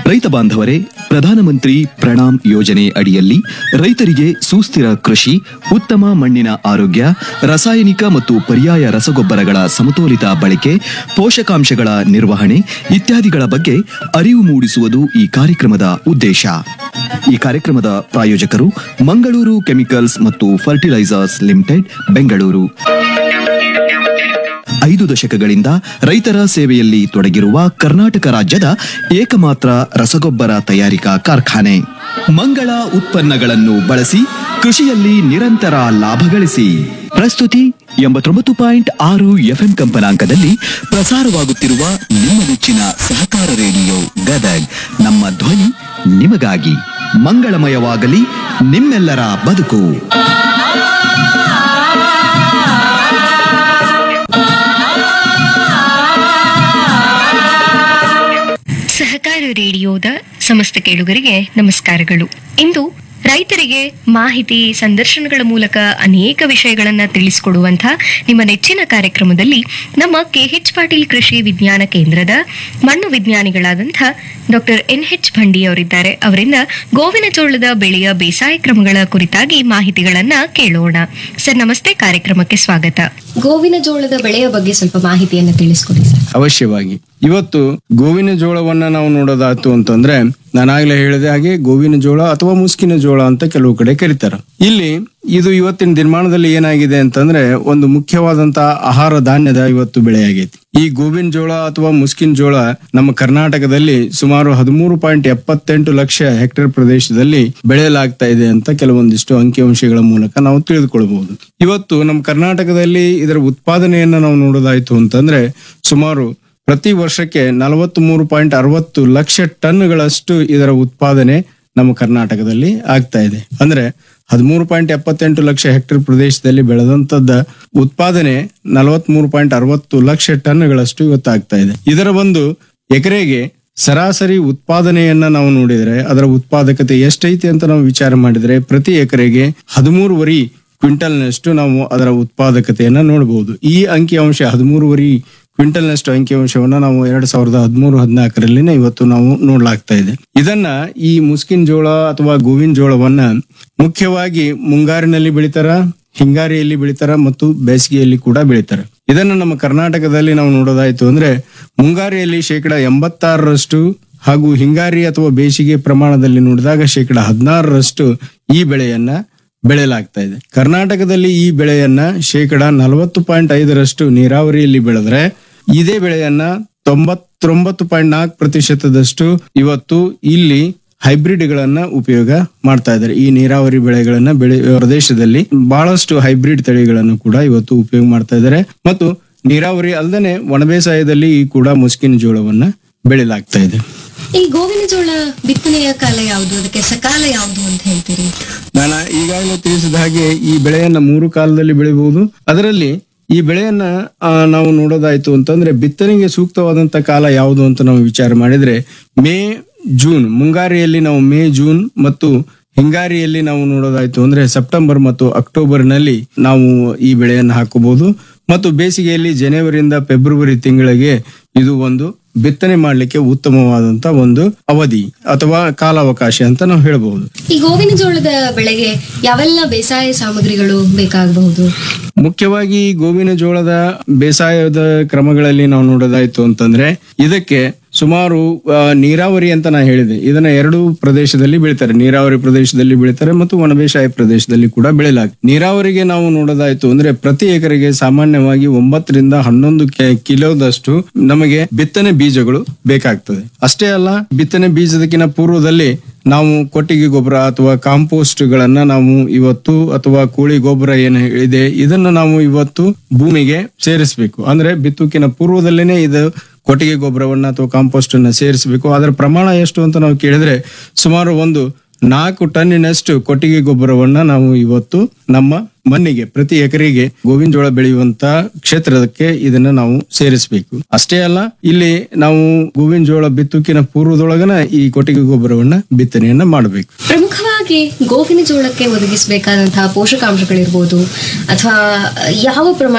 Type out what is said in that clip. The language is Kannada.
ರೈತ ಬಾಂಧವರೇ ಪ್ರಧಾನಮಂತ್ರಿ ಪ್ರಣಾಮ್ ಯೋಜನೆ ಅಡಿಯಲ್ಲಿ ರೈತರಿಗೆ ಸುಸ್ಥಿರ ಕೃಷಿ ಉತ್ತಮ ಮಣ್ಣಿನ ಆರೋಗ್ಯ ರಾಸಾಯನಿಕ ಮತ್ತು ಪರ್ಯಾಯ ರಸಗೊಬ್ಬರಗಳ ಸಮತೋಲಿತ ಬಳಕೆ ಪೋಷಕಾಂಶಗಳ ನಿರ್ವಹಣೆ ಇತ್ಯಾದಿಗಳ ಬಗ್ಗೆ ಅರಿವು ಮೂಡಿಸುವುದು ಈ ಕಾರ್ಯಕ್ರಮದ ಉದ್ದೇಶ ಈ ಕಾರ್ಯಕ್ರಮದ ಪ್ರಾಯೋಜಕರು ಮಂಗಳೂರು ಕೆಮಿಕಲ್ಸ್ ಮತ್ತು ಫರ್ಟಿಲೈಸರ್ಸ್ ಲಿಮಿಟೆಡ್ ಬೆಂಗಳೂರು ಐದು ದಶಕಗಳಿಂದ ರೈತರ ಸೇವೆಯಲ್ಲಿ ತೊಡಗಿರುವ ಕರ್ನಾಟಕ ರಾಜ್ಯದ ಏಕಮಾತ್ರ ರಸಗೊಬ್ಬರ ತಯಾರಿಕಾ ಕಾರ್ಖಾನೆ ಮಂಗಳ ಉತ್ಪನ್ನಗಳನ್ನು ಬಳಸಿ ಕೃಷಿಯಲ್ಲಿ ನಿರಂತರ ಲಾಭ ಗಳಿಸಿ ಪ್ರಸ್ತುತಿ ಎಂಬತ್ತೊಂಬತ್ತು ಪಾಯಿಂಟ್ ಆರು ಎಫ್ಎಂ ಕಂಪನಾಂಕದಲ್ಲಿ ಪ್ರಸಾರವಾಗುತ್ತಿರುವ ನಿಮ್ಮ ನೆಚ್ಚಿನ ಸಹಕಾರ ರೇಡಿಯೋ ಗದಗ್ ನಮ್ಮ ಧ್ವನಿ ನಿಮಗಾಗಿ ಮಂಗಳಮಯವಾಗಲಿ ನಿಮ್ಮೆಲ್ಲರ ಬದುಕು ಸಹಕಾರ ರೇಡಿಯೋದ ಸಮಸ್ತ ಕೇಳುಗರಿಗೆ ನಮಸ್ಕಾರಗಳು ಇಂದು ರೈತರಿಗೆ ಮಾಹಿತಿ ಸಂದರ್ಶನಗಳ ಮೂಲಕ ಅನೇಕ ವಿಷಯಗಳನ್ನ ತಿಳಿಸಿಕೊಡುವಂತಹ ನಿಮ್ಮ ನೆಚ್ಚಿನ ಕಾರ್ಯಕ್ರಮದಲ್ಲಿ ನಮ್ಮ ಕೆಎಚ್ ಪಾಟೀಲ್ ಕೃಷಿ ವಿಜ್ಞಾನ ಕೇಂದ್ರದ ಮಣ್ಣು ವಿಜ್ಞಾನಿಗಳಾದಂಥ ಡಾಕ್ಟರ್ ಎನ್ ಎಚ್ ಭಂಡಿ ಅವರಿದ್ದಾರೆ ಅವರಿಂದ ಗೋವಿನ ಜೋಳದ ಬೆಳೆಯ ಬೇಸಾಯ ಕ್ರಮಗಳ ಕುರಿತಾಗಿ ಮಾಹಿತಿಗಳನ್ನ ಕೇಳೋಣ ಸರ್ ನಮಸ್ತೆ ಕಾರ್ಯಕ್ರಮಕ್ಕೆ ಸ್ವಾಗತ ಗೋವಿನ ಜೋಳದ ಬೆಳೆಯ ಬಗ್ಗೆ ಸ್ವಲ್ಪ ಮಾಹಿತಿಯನ್ನ ತಿಳಿಸ್ಕೊಡಿ ಸರ್ ಅವಶ್ಯವಾಗಿ ಇವತ್ತು ಗೋವಿನ ಜೋಳವನ್ನ ನಾವು ನೋಡೋದಾಯ್ತು ಅಂತಂದ್ರೆ ನಾನಾಗ್ಲೇ ಹೇಳಿದ ಹಾಗೆ ಗೋವಿನ ಜೋಳ ಅಥವಾ ಮುಸ್ಕಿನ ಜೋಳ ಅಂತ ಕೆಲವು ಕಡೆ ಕರೀತಾರೆ ಇಲ್ಲಿ ಇದು ಇವತ್ತಿನ ದಿನಮಾನದಲ್ಲಿ ಏನಾಗಿದೆ ಅಂತಂದ್ರೆ ಒಂದು ಮುಖ್ಯವಾದಂತಹ ಆಹಾರ ಧಾನ್ಯದ ಇವತ್ತು ಬೆಳೆಯಾಗೈತಿ ಈ ಗೋವಿನ ಜೋಳ ಅಥವಾ ಮುಸ್ಕಿನ ಜೋಳ ನಮ್ಮ ಕರ್ನಾಟಕದಲ್ಲಿ ಸುಮಾರು ಹದಿಮೂರು ಪಾಯಿಂಟ್ ಎಪ್ಪತ್ತೆಂಟು ಲಕ್ಷ ಹೆಕ್ಟೇರ್ ಪ್ರದೇಶದಲ್ಲಿ ಬೆಳೆಯಲಾಗ್ತಾ ಇದೆ ಅಂತ ಕೆಲವೊಂದಿಷ್ಟು ಅಂಕಿಅಂಶಗಳ ಮೂಲಕ ನಾವು ತಿಳಿದುಕೊಳ್ಬಹುದು ಇವತ್ತು ನಮ್ಮ ಕರ್ನಾಟಕದಲ್ಲಿ ಇದರ ಉತ್ಪಾದನೆಯನ್ನ ನಾವು ನೋಡೋದಾಯ್ತು ಅಂತಂದ್ರೆ ಸುಮಾರು ಪ್ರತಿ ವರ್ಷಕ್ಕೆ ನಲವತ್ತ್ ಮೂರು ಪಾಯಿಂಟ್ ಅರವತ್ತು ಲಕ್ಷ ಟನ್ಗಳಷ್ಟು ಇದರ ಉತ್ಪಾದನೆ ನಮ್ಮ ಕರ್ನಾಟಕದಲ್ಲಿ ಆಗ್ತಾ ಇದೆ ಅಂದ್ರೆ ಹದಿಮೂರು ಪಾಯಿಂಟ್ ಎಪ್ಪತ್ತೆಂಟು ಲಕ್ಷ ಹೆಕ್ಟೇರ್ ಪ್ರದೇಶದಲ್ಲಿ ಬೆಳೆದಂತದ್ದ ಉತ್ಪಾದನೆ ನಲವತ್ತ್ ಮೂರು ಪಾಯಿಂಟ್ ಅರವತ್ತು ಲಕ್ಷ ಟನ್ಗಳಷ್ಟು ಇವತ್ತು ಆಗ್ತಾ ಇದೆ ಇದರ ಒಂದು ಎಕರೆಗೆ ಸರಾಸರಿ ಉತ್ಪಾದನೆಯನ್ನ ನಾವು ನೋಡಿದ್ರೆ ಅದರ ಉತ್ಪಾದಕತೆ ಎಷ್ಟೈತಿ ಅಂತ ನಾವು ವಿಚಾರ ಮಾಡಿದ್ರೆ ಪ್ರತಿ ಎಕರೆಗೆ ಹದಿಮೂರುವರಿ ಕ್ವಿಂಟಲ್ನಷ್ಟು ನಾವು ಅದರ ಉತ್ಪಾದಕತೆಯನ್ನ ನೋಡಬಹುದು ಈ ಅಂಕಿಅಂಶ ಹದಿಮೂರುವರಿ ಕ್ವಿಂಟಲ್ನಷ್ಟು ಅಂಕಿಅಂಶವನ್ನ ನಾವು ಎರಡ್ ಸಾವಿರದ ಹದಿಮೂರು ಹದಿನಾಲ್ಕರಲ್ಲಿನೇ ಇವತ್ತು ನಾವು ನೋಡ್ಲಾಗ್ತಾ ಇದೆ ಇದನ್ನ ಈ ಮುಸ್ಕಿನ್ ಜೋಳ ಅಥವಾ ಗೋವಿನ ಜೋಳವನ್ನ ಮುಖ್ಯವಾಗಿ ಮುಂಗಾರಿನಲ್ಲಿ ಬೆಳಿತಾರ ಹಿಂಗಾರಿಯಲ್ಲಿ ಬೆಳಿತಾರ ಮತ್ತು ಬೇಸಿಗೆಯಲ್ಲಿ ಕೂಡ ಬೆಳಿತಾರ ಇದನ್ನ ನಮ್ಮ ಕರ್ನಾಟಕದಲ್ಲಿ ನಾವು ನೋಡೋದಾಯ್ತು ಅಂದ್ರೆ ಮುಂಗಾರಿಯಲ್ಲಿ ಶೇಕಡ ಎಂಬತ್ತಾರರಷ್ಟು ಹಾಗೂ ಹಿಂಗಾರಿ ಅಥವಾ ಬೇಸಿಗೆ ಪ್ರಮಾಣದಲ್ಲಿ ನೋಡಿದಾಗ ಶೇಕಡ ಹದಿನಾರರಷ್ಟು ಈ ಬೆಳೆಯನ್ನ ಬೆಳೆಯಲಾಗ್ತಾ ಇದೆ ಕರ್ನಾಟಕದಲ್ಲಿ ಈ ಬೆಳೆಯನ್ನ ಶೇಕಡ ನಲವತ್ತು ಪಾಯಿಂಟ್ ಐದರಷ್ಟು ನೀರಾವರಿಯಲ್ಲಿ ಬೆಳೆದ್ರೆ ಇದೇ ಬೆಳೆಯನ್ನ ತೊಂಬತ್ತೊಂಬತ್ತು ಪಾಯಿಂಟ್ ನಾಲ್ಕು ಪ್ರತಿಶತದಷ್ಟು ಇವತ್ತು ಇಲ್ಲಿ ಹೈಬ್ರಿಡ್ ಗಳನ್ನ ಉಪಯೋಗ ಮಾಡ್ತಾ ಇದ್ದಾರೆ ಈ ನೀರಾವರಿ ಬೆಳೆಗಳನ್ನ ಬೆಳೆ ಪ್ರದೇಶದಲ್ಲಿ ಬಹಳಷ್ಟು ಹೈಬ್ರಿಡ್ ತಳಿಗಳನ್ನು ಕೂಡ ಇವತ್ತು ಉಪಯೋಗ ಮಾಡ್ತಾ ಇದ್ದಾರೆ ಮತ್ತು ನೀರಾವರಿ ಅಲ್ಲದೆ ಒಣಬೇಸಾಯದಲ್ಲಿ ಈ ಕೂಡ ಮುಸ್ಕಿನ ಜೋಳವನ್ನ ಬೆಳೆಯಲಾಗ್ತಾ ಇದೆ ಈ ಗೋವಿನ ಜೋಳ ಬಿತ್ತನೆಯ ಕಾಲ ಯಾವುದು ಅದಕ್ಕೆ ಸಕಾಲ ಯಾವುದು ಅಂತ ಹೇಳ್ತೀರಿ ನಾನು ಈಗಾಗಲೇ ತಿಳಿಸಿದ ಹಾಗೆ ಈ ಬೆಳೆಯನ್ನ ಮೂರು ಕಾಲದಲ್ಲಿ ಬೆಳಿಬಹುದು ಅದರಲ್ಲಿ ಈ ಬೆಳೆಯನ್ನ ಆ, ನಾವು ನೋಡೋದಾಯ್ತು ಅಂತಂದ್ರೆ ಬಿತ್ತನೆಗೆ ಸೂಕ್ತವಾದಂತ ಕಾಲ ಯಾವುದು ಅಂತ ನಾವು ವಿಚಾರ ಮಾಡಿದ್ರೆ ಮೇ ಜೂನ್ ಮುಂಗಾರಿಯಲ್ಲಿ ನಾವು ಮೇ ಜೂನ್ ಮತ್ತು ಹಿಂಗಾರಿಯಲ್ಲಿ ನಾವು ನೋಡೋದಾಯ್ತು ಅಂದ್ರೆ ಸೆಪ್ಟೆಂಬರ್ ಮತ್ತು ಅಕ್ಟೋಬರ್ ನಲ್ಲಿ ನಾವು ಈ ಬೆಳೆಯನ್ನು ಹಾಕಬಹುದು ಮತ್ತು ಬೇಸಿಗೆಯಲ್ಲಿ ಜನವರಿಯಿಂದ ಫೆಬ್ರವರಿ ತಿಂಗಳಿಗೆ ಇದು ಒಂದು ಬಿತ್ತನೆ ಮಾಡಲಿಕ್ಕೆ ಉತ್ತಮವಾದಂತ ಒಂದು ಅವಧಿ ಅಥವಾ ಕಾಲಾವಕಾಶ ಅಂತ ನಾವು ಹೇಳಬಹುದು ಈ ಗೋವಿನ ಜೋಳದ ಬೆಳೆಗೆ ಯಾವೆಲ್ಲ ಬೇಸಾಯ ಸಾಮಗ್ರಿಗಳು ಬೇಕಾಗಬಹುದು ಮುಖ್ಯವಾಗಿ ಈ ಗೋವಿನ ಜೋಳದ ಬೇಸಾಯದ ಕ್ರಮಗಳಲ್ಲಿ ನಾವು ನೋಡೋದಾಯ್ತು ಅಂತಂದ್ರೆ ಇದಕ್ಕೆ ಸುಮಾರು ಆ, ನೀರಾವರಿ ಅಂತ ನಾ ಹೇಳಿದೆ ಇದನ್ನ ಎರಡು ಪ್ರದೇಶದಲ್ಲಿ ಬೆಳಿತಾರೆ ನೀರಾವರಿ ಪ್ರದೇಶದಲ್ಲಿ ಬೆಳಿತಾರೆ ಮತ್ತು ಒಣಬೇಸಾಯ ಪ್ರದೇಶದಲ್ಲಿ ಕೂಡ ಬೆಳೆಯಲಾಗ್ತದೆ ನೀರಾವರಿಗೆ ನಾವು ನೋಡೋದಾಯ್ತು ಅಂದ್ರೆ ಪ್ರತಿ ಎಕರೆಗೆ ಸಾಮಾನ್ಯವಾಗಿ ಒಂಬತ್ತರಿಂದ ಹನ್ನೊಂದು ಕೆ- ಕಿಲೋದಷ್ಟು ನಮಗೆ ಬಿತ್ತನೆ ಬೀಜಗಳು ಬೇಕಾಗ್ತದೆ ಅಷ್ಟೇ ಅಲ್ಲ ಬಿತ್ತನೆ ಬೀಜದಕ್ಕಿಂತ ಪೂರ್ವದಲ್ಲಿ ನಾವು ಕೊಟ್ಟಿಗೆ ಗೊಬ್ಬರ ಅಥವಾ ಕಾಂಪೋಸ್ಟ್ ಗಳನ್ನ ನಾವು ಇವತ್ತು ಅಥವಾ ಕೋಳಿ ಗೊಬ್ಬರ ಏನು ಇದೆ ಇದನ್ನ ನಾವು ಇವತ್ತು ಭೂಮಿಗೆ ಸೇರಿಸಬೇಕು ಅಂದ್ರೆ ಬಿತ್ತುಕಿನ ಪೂರ್ವದಲ್ಲೇನೆ ಇದು ಕೊಟ್ಟಿಗೆ ಗೊಬ್ಬರವನ್ನ ಅಥವಾ ಕಾಂಪೋಸ್ಟ್ ಅನ್ನ ಸೇರಿಸಬೇಕು ಅದರ ಪ್ರಮಾಣ ಎಷ್ಟು ಅಂತ ನಾವು ಕೇಳಿದ್ರೆ ಸುಮಾರು ಒಂದು ನಾಲ್ಕು ಟನ್ನಿನಷ್ಟು ಕೊಟ್ಟಿಗೆ ಗೊಬ್ಬರವನ್ನ ನಾವು ಇವತ್ತು ನಮ್ಮ ಮಣ್ಣಿಗೆ ಪ್ರತಿ ಎಕರೆಗೆ ಗೋವಿನ ಜೋಳ ಬೆಳೆಯುವಂತ ಕ್ಷೇತ್ರಕ್ಕೆ ಇದನ್ನ ನಾವು ಸೇರಿಸಬೇಕು ಅಷ್ಟೇ ಅಲ್ಲ ಇಲ್ಲಿ ನಾವು ಗೋವಿನ ಜೋಳ ಬಿತ್ತುಕಿನ ಪೂರ್ವದೊಳಗನ ಈ ಕೊಟ್ಟಿಗೆ ಗೊಬ್ಬರವನ್ನ ಬಿತ್ತನೆಯನ್ನ ಮಾಡಬೇಕು ಪ್ರಮುಖವಾಗಿ ಗೋವಿನ ಜೋಳಕ್ಕೆ ಒದಗಿಸಬೇಕಾದಂತಹ ಪೋಷಕಾಂಶಗಳಿರ್ಬೋದು ಅಥವಾ ಯಾವ ಪ್ರಮಾಣ